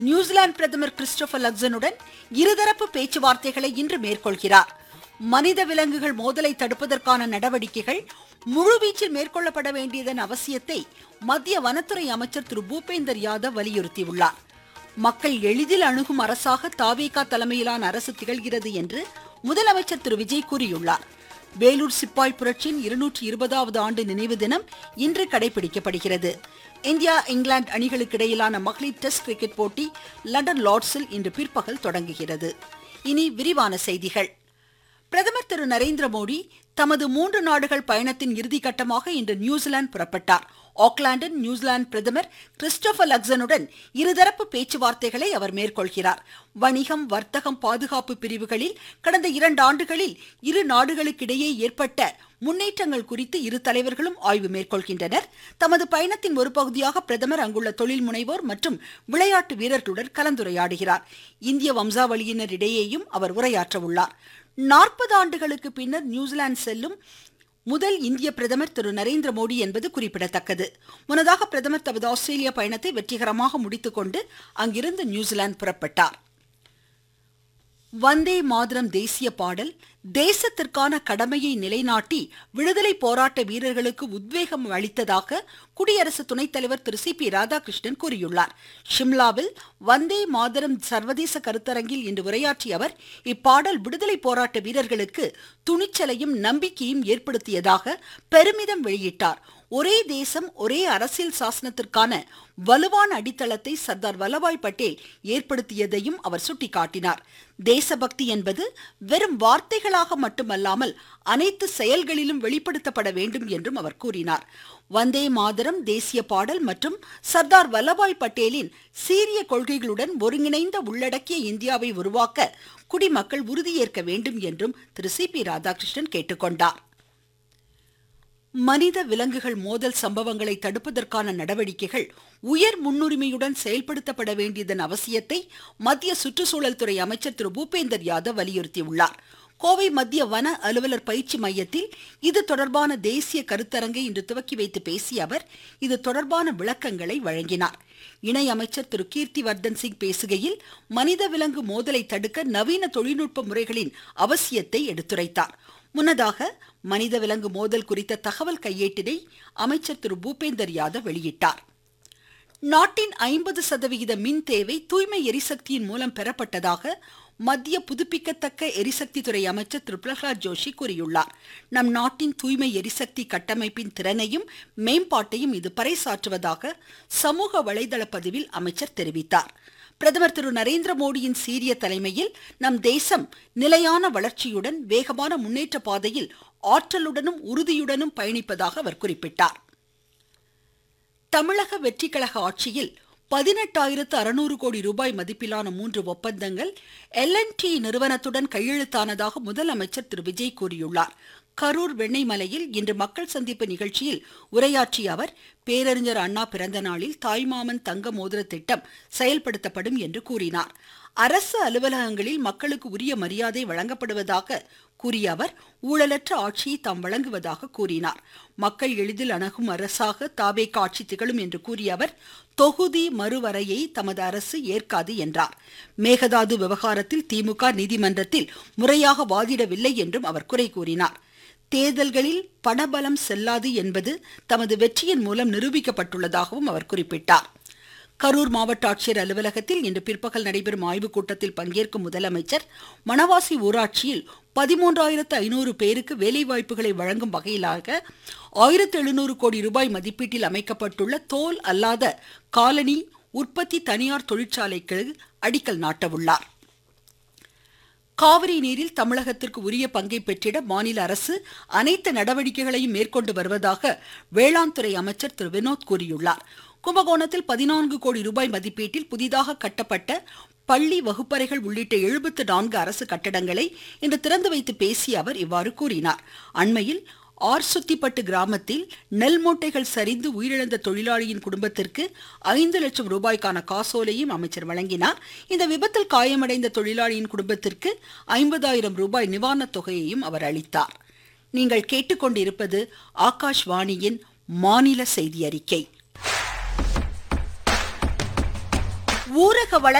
New Zealand பிரதமர் Christopher லக்சனுடன் இருதரப்பு பேச்சுவார்த்தைகளை இன்று மேற்கொள்கிறார் மனித விலங்குகள் மோதலை தடுப்பதற்கான நடவடிக்கைகள் முழுவீச்சில் மேற்கொள்ளப்பட வேண்டியதன் அவசியத்தை மத்திய வனத்துறை அமைச்சர் திரு பூபேந்தர் யாதவ் வலியுறுத்தியுள்ளார் மக்கள் எளிதில் அணுகும் அரசாக தாவேகா தலைமையிலான அரசு திகழ்கிறது என்று முதலமைச்சர் திரு விஜய் கூறியுள்ளார் வேலூர் சிப்பாய் புரட்சியின் இருநூற்றி இருபதாவது ஆண்டு நினைவு தினம் இன்று கடைபிடிக்கப்படுகிறது இந்தியா இங்கிலாந்து அணிகளுக்கு இடையிலான மகளிர் டெஸ்ட் கிரிக்கெட் போட்டி லண்டன் லார்ட்ஸில் இன்று பிற்பகல் தொடங்குகிறது இனி விரிவான செய்திகள் பிரதமர் திரு நரேந்திர மோடி தமது மூன்று நாடுகள் பயணத்தின் இறுதிக்கட்டமாக இன்று நியூசிலாந்து புறப்பட்டார் ஆக்லாந்தின் நியூசிலாந்து பிரதமர் கிறிஸ்டோபர் லக்சனுடன் இருதரப்பு பேச்சுவார்த்தைகளை அவர் மேற்கொள்கிறார் வணிகம் வர்த்தகம் பாதுகாப்பு பிரிவுகளில் கடந்த இரண்டு ஆண்டுகளில் இரு நாடுகளுக்கிடையே ஏற்பட்ட முன்னேற்றங்கள் குறித்து இரு தலைவர்களும் ஆய்வு மேற்கொள்கின்றனர் தமது பயணத்தின் ஒரு பகுதியாக பிரதமர் அங்குள்ள தொழில் முனைவோர் மற்றும் விளையாட்டு வீரர்களுடன் கலந்துரையாடுகிறார் இந்திய வம்சாவளியினர் இடையேயும் அவர் உரையாற்ற உள்ளார் நாற்பது ஆண்டுகளுக்கு பின்னர் நியூசிலாந்து செல்லும் முதல் இந்திய பிரதமர் திரு நரேந்திர மோடி என்பது குறிப்பிடத்தக்கது முன்னதாக பிரதமர் தமது ஆஸ்திரேலிய பயணத்தை வெற்றிகரமாக முடித்துக்கொண்டு அங்கிருந்து நியூசிலாந்து புறப்பட்டார் வந்தே மாதரம் தேசிய பாடல் தேசத்திற்கான கடமையை நிலைநாட்டி விடுதலை போராட்ட வீரர்களுக்கு உத்வேகம் அளித்ததாக குடியரசு துணைத் தலைவர் திரு சி பி ராதாகிருஷ்ணன் கூறியுள்ளார் ஷிம்லாவில் வந்தே மாதரம் சர்வதேச கருத்தரங்கில் இன்று உரையாற்றிய அவர் இப்பாடல் விடுதலை போராட்ட வீரர்களுக்கு துணிச்சலையும் நம்பிக்கையும் ஏற்படுத்தியதாக பெருமிதம் வெளியிட்டார் ஒரே தேசம் ஒரே அரசியல் சாசனத்திற்கான வலுவான அடித்தளத்தை சர்தார் வல்லபாய் பட்டேல் ஏற்படுத்தியதையும் அவர் சுட்டிக்காட்டினார் தேசபக்தி என்பது வெறும் வார்த்தைகளாக மட்டுமல்லாமல் அனைத்து செயல்களிலும் வெளிப்படுத்தப்பட வேண்டும் என்றும் அவர் கூறினார் வந்தே மாதரம் தேசிய பாடல் மற்றும் சர்தார் வல்லபாய் பட்டேலின் சீரிய கொள்கைகளுடன் ஒருங்கிணைந்த உள்ளடக்கிய இந்தியாவை உருவாக்க குடிமக்கள் உறுதியேற்க வேண்டும் என்றும் திரு சி பி ராதாகிருஷ்ணன் கேட்டுக்கொண்டார் மனித விலங்குகள் மோதல் சம்பவங்களை தடுப்பதற்கான நடவடிக்கைகள் உயர் முன்னுரிமையுடன் செயல்படுத்தப்பட வேண்டியதன் அவசியத்தை மத்திய சுற்றுச்சூழல் துறை அமைச்சர் திரு பூபேந்தர் யாதவ் வலியுறுத்தியுள்ளார் கோவை மத்திய வன அலுவலர் பயிற்சி மையத்தில் இது தொடர்பான தேசிய கருத்தரங்கை இன்று துவக்கி வைத்து பேசிய அவர் இது தொடர்பான விளக்கங்களை வழங்கினார் இணை அமைச்சர் திரு கீர்த்திவர்தன் சிங் பேசுகையில் மனித விலங்கு மோதலை தடுக்க நவீன தொழில்நுட்ப முறைகளின் அவசியத்தை எடுத்துரைத்தார் முன்னதாக மனித விலங்கு மோதல் குறித்த தகவல் கையேட்டினை அமைச்சர் திரு பூபேந்தர் யாதவ் வெளியிட்டார் நாட்டின் ஐம்பது சதவிகித மின் தேவை தூய்மை எரிசக்தியின் மூலம் பெறப்பட்டதாக மத்திய புதுப்பிக்கத்தக்க எரிசக்தி துறை அமைச்சர் திரு பிரகலாத் ஜோஷி கூறியுள்ளார் நம் நாட்டின் தூய்மை எரிசக்தி கட்டமைப்பின் திறனையும் மேம்பாட்டையும் இது பறைசாற்றுவதாக சமூக வலைதள பதிவில் அமைச்சர் தெரிவித்தார் பிரதமர் திரு நரேந்திர மோடியின் சீரிய தலைமையில் நம் தேசம் நிலையான வளர்ச்சியுடன் வேகமான முன்னேற்ற பாதையில் ஆற்றலுடனும் உறுதியுடனும் பயணிப்பதாக அவர் குறிப்பிட்டார் தமிழக வெற்றிக்கழக ஆட்சியில் பதினெட்டாயிரத்து அறுநூறு கோடி ரூபாய் மதிப்பிலான மூன்று ஒப்பந்தங்கள் எல்என்டி நிறுவனத்துடன் கையெழுத்தானதாக முதலமைச்சர் திரு விஜய் கூறியுள்ளார் கரூர் வெண்ணெய்மலையில் இன்று மக்கள் சந்திப்பு நிகழ்ச்சியில் உரையாற்றிய அவர் பேரறிஞர் அண்ணா பிறந்த நாளில் தாய்மாமன் தங்க மோதிர திட்டம் செயல்படுத்தப்படும் என்று கூறினார் அரசு அலுவலகங்களில் மக்களுக்கு உரிய மரியாதை வழங்கப்படுவதாக கூறிய அவர் ஊழலற்ற ஆட்சியை தாம் வழங்குவதாக கூறினார் மக்கள் எளிதில் அணுகும் அரசாக தாவே காட்சி திகழும் என்று கூறிய அவர் தொகுதி மறுவரையை தமது அரசு ஏற்காது என்றார் மேகதாது விவகாரத்தில் திமுக நீதிமன்றத்தில் முறையாக வாதிடவில்லை என்றும் அவர் குறை கூறினார் தேர்தல்களில் பணபலம் செல்லாது என்பது தமது வெற்றியின் மூலம் நிரூபிக்கப்பட்டுள்ளதாகவும் அவர் குறிப்பிட்டார் கரூர் மாவட்ட ஆட்சியர் அலுவலகத்தில் இன்று பிற்பகல் நடைபெறும் ஆய்வுக் கூட்டத்தில் பங்கேற்கும் முதலமைச்சர் மணவாசி ஊராட்சியில் பதிமூன்றாயிரத்து ஐநூறு பேருக்கு வேலைவாய்ப்புகளை வழங்கும் வகையிலாக ஆயிரத்து எழுநூறு கோடி ரூபாய் மதிப்பீட்டில் அமைக்கப்பட்டுள்ள தோல் அல்லாத காலனி உற்பத்தி தனியார் தொழிற்சாலைக்கு அடிக்கல் நாட்டவுள்ளார் காவிரி நீரில் தமிழகத்திற்கு உரிய பங்கை பெற்றிட மாநில அரசு அனைத்து நடவடிக்கைகளையும் மேற்கொண்டு வருவதாக வேளாண் துறை அமைச்சர் திரு வினோத் கூறியுள்ளார் கும்பகோணத்தில் பதினான்கு கோடி ரூபாய் மதிப்பீட்டில் புதிதாக கட்டப்பட்ட பள்ளி வகுப்பறைகள் உள்ளிட்ட எழுபத்து நான்கு அரசு கட்டடங்களை இன்று திறந்து வைத்து பேசிய அவர் இவ்வாறு கூறினார் அண்மையில் ஆர்சுத்திப்பட்டு கிராமத்தில் நெல் மூட்டைகள் சரிந்து உயிரிழந்த தொழிலாளியின் குடும்பத்திற்கு ஐந்து லட்சம் ரூபாய்க்கான காசோலையும் அமைச்சர் வழங்கினார் இந்த விபத்தில் காயமடைந்த தொழிலாளியின் குடும்பத்திற்கு ஐம்பதாயிரம் ரூபாய் நிவாரணத் தொகையையும் அவர் அளித்தார் நீங்கள் கேட்டுக்கொண்டிருப்பது ஆகாஷ்வாணியின் மாநில செய்தி அறிக்கை ஊரக வள